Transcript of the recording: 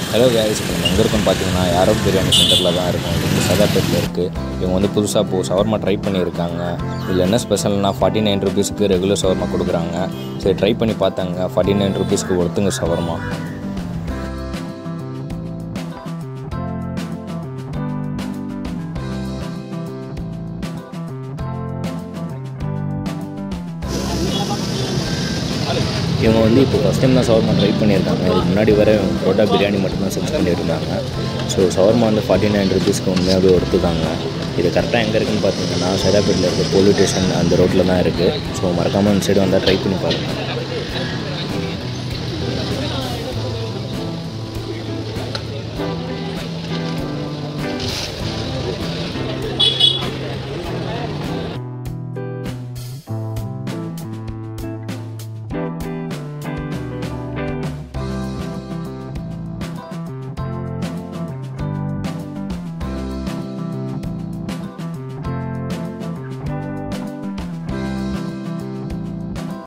hello case இப்போ நம்ம எங்கே இருக்கோம்னு பார்த்தீங்கன்னா யாரோப் பிரியாணி சென்டரில் தான் இருக்கும் இது வந்து சதாப்பேட்டில் இருக்குது இவங்க வந்து புதுசாக இப்போ ஷவர்மா ட்ரை பண்ணியிருக்காங்க இதில் என்ன ஸ்பெஷல்னால் ஃபார்ட்டி நைன் ருபீஸ்க்கு ரெகுலர் ஷவர்மா கொடுக்குறாங்க சரி ட்ரை பண்ணி பார்த்தாங்க ஃபார்ட்டி நைன் ருபீஸ்க்கு ஒருத்துங்க ஷவர்மா இவங்க வந்து இப்போ ஃபஸ்ட் டைம் தான் ஷவர்மா ட்ரை பண்ணியிருக்காங்க இதுக்கு முன்னாடி வர இவங்க புரோட்டா பிரியாணி மட்டும்தான் சர்ச் பண்ணியிருந்தாங்க ஸோ ஷவர்மா வந்து ஃபார்ட்டி நைன் ருபீஸ்க்கு உண்மையாகவே எடுத்துக்காங்க இது கரெக்டாக எங்கே இருக்குன்னு பார்த்தீங்கன்னா சைதாப்பேட்டில் இருக்க போலீஸ் ஸ்டேஷன் அந்த ரோட்டில் தான் இருக்குது ஸோ மறக்காமல் அந்த சைடு வந்தால் ட்ரை பண்ணி பாருங்கள்